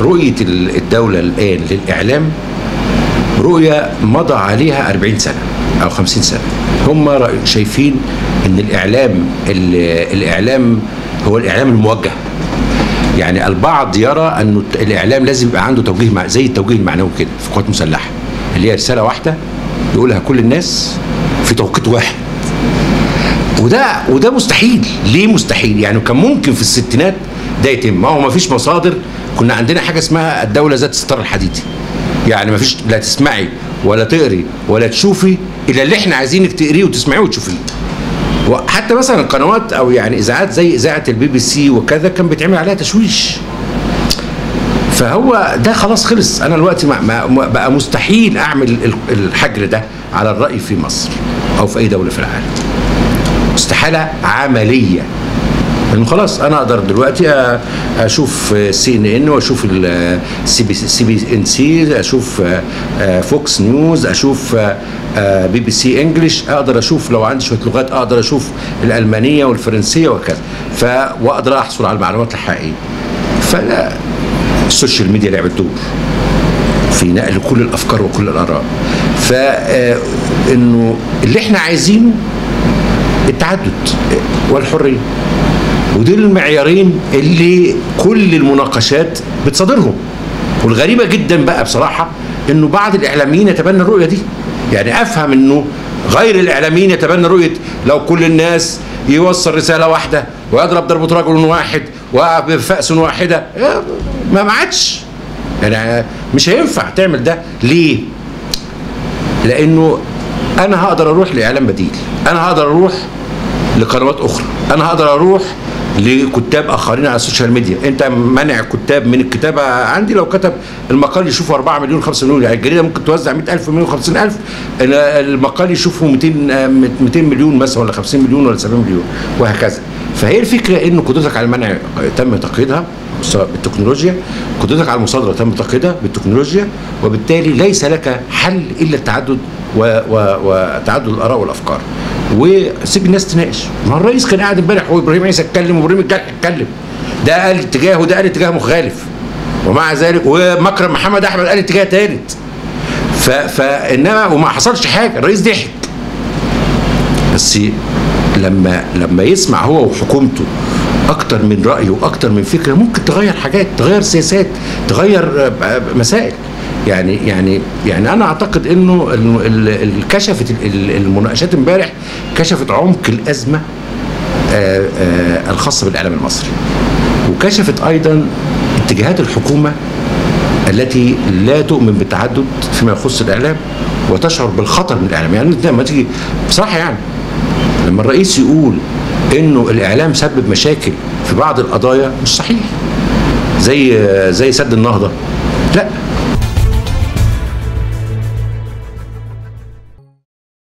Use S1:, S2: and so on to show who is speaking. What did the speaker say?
S1: رؤيه الدوله الان للاعلام رؤيه مضى عليها 40 سنه او 50 سنه هم رأي- شايفين ان الاعلام ال- الاعلام هو الاعلام الموجه يعني البعض يرى انه الاعلام لازم يبقى عنده توجيه مع زي التوجيه المعنوي كده في قوات مسلحه اللي هي رساله واحده يقولها كل الناس في توقيت واحد وده وده مستحيل ليه مستحيل يعني كان ممكن في الستينات ده يتم ما هو ما فيش مصادر كنا عندنا حاجه اسمها الدوله ذات الستار الحديدي يعني ما فيش لا تسمعي ولا تقري ولا تشوفي الا اللي احنا عايزينك تقريه وتسمعيه وتشوفيه وحتى مثلا قنوات او يعني اذاعات زي اذاعه البي بي سي وكذا كان بيتعمل عليها تشويش فهو ده خلاص خلص انا دلوقتي ما ما بقى مستحيل اعمل ال- الحجر ده على الراي في مصر او في اي دوله في العالم استحاله عمليه لانه خلاص انا اقدر دلوقتي أ- اشوف سي ان ان واشوف السي بي سي بي ان سي اشوف آه، آه، فوكس نيوز اشوف آه، آه، بي بي سي انجلش اقدر اشوف لو عندي شويه لغات اقدر اشوف الالمانيه والفرنسيه وكذا ف واقدر احصل على المعلومات الحقيقيه فلا السوشيال ميديا لعبت دور في نقل كل الافكار وكل الاراء فانه اللي احنا عايزينه التعدد والحريه ودول المعيارين اللي كل المناقشات بتصادرهم والغريبه جدا بقى بصراحه انه بعض الاعلاميين يتبنى الرؤيه دي يعني افهم انه غير الاعلاميين يتبنى رؤيه لو كل الناس يوصل رساله واحده ويضرب ضربه رجل واحد وبفأس واحده ما ما عادش يعني مش هينفع تعمل ده ليه؟ لانه انا هقدر اروح لاعلام بديل انا هقدر اروح لقنوات اخرى انا هقدر اروح لكتاب اخرين على السوشيال ميديا انت منع كتاب من الكتابه عندي لو كتب المقال يشوفه 4 مليون 5 مليون يعني الجريده ممكن توزع 100000 مليون 50000 المقال يشوفه 200 200 مليون مثلا ولا 50 مليون ولا 70 مليون وهكذا فهي الفكره ان قدرتك على المنع تم تقييدها سواء بالتكنولوجيا قدرتك على المصادره تم تقييدها بالتكنولوجيا وبالتالي ليس لك حل الا التعدد و- و- وتعدد الاراء والافكار وسيب الناس تناقش ما هو الرئيس كان قاعد امبارح وابراهيم عيسى اتكلم وابراهيم الجرح اتكلم ده قال اتجاه وده قال اتجاه مخالف ومع ذلك ومكرم محمد احمد قال اتجاه ثالث ف... فانما وما حصلش حاجه الرئيس ضحك بس لما لما يسمع هو وحكومته اكتر من راي واكتر من فكره ممكن تغير حاجات تغير سياسات تغير آه، مسائل يعني يعني يعني انا اعتقد انه ال- ال- ال- كشفت ال- ال- المناقشات امبارح كشفت عمق الازمه آه، آه، الخاصه بالاعلام المصري وكشفت ايضا اتجاهات الحكومه التي لا تؤمن بالتعدد فيما يخص الاعلام وتشعر بالخطر من الاعلام يعني انت لما تيجي بصراحه يعني لما الرئيس يقول انه الاعلام سبب مشاكل في بعض القضايا مش صحيح زي زي سد النهضه لا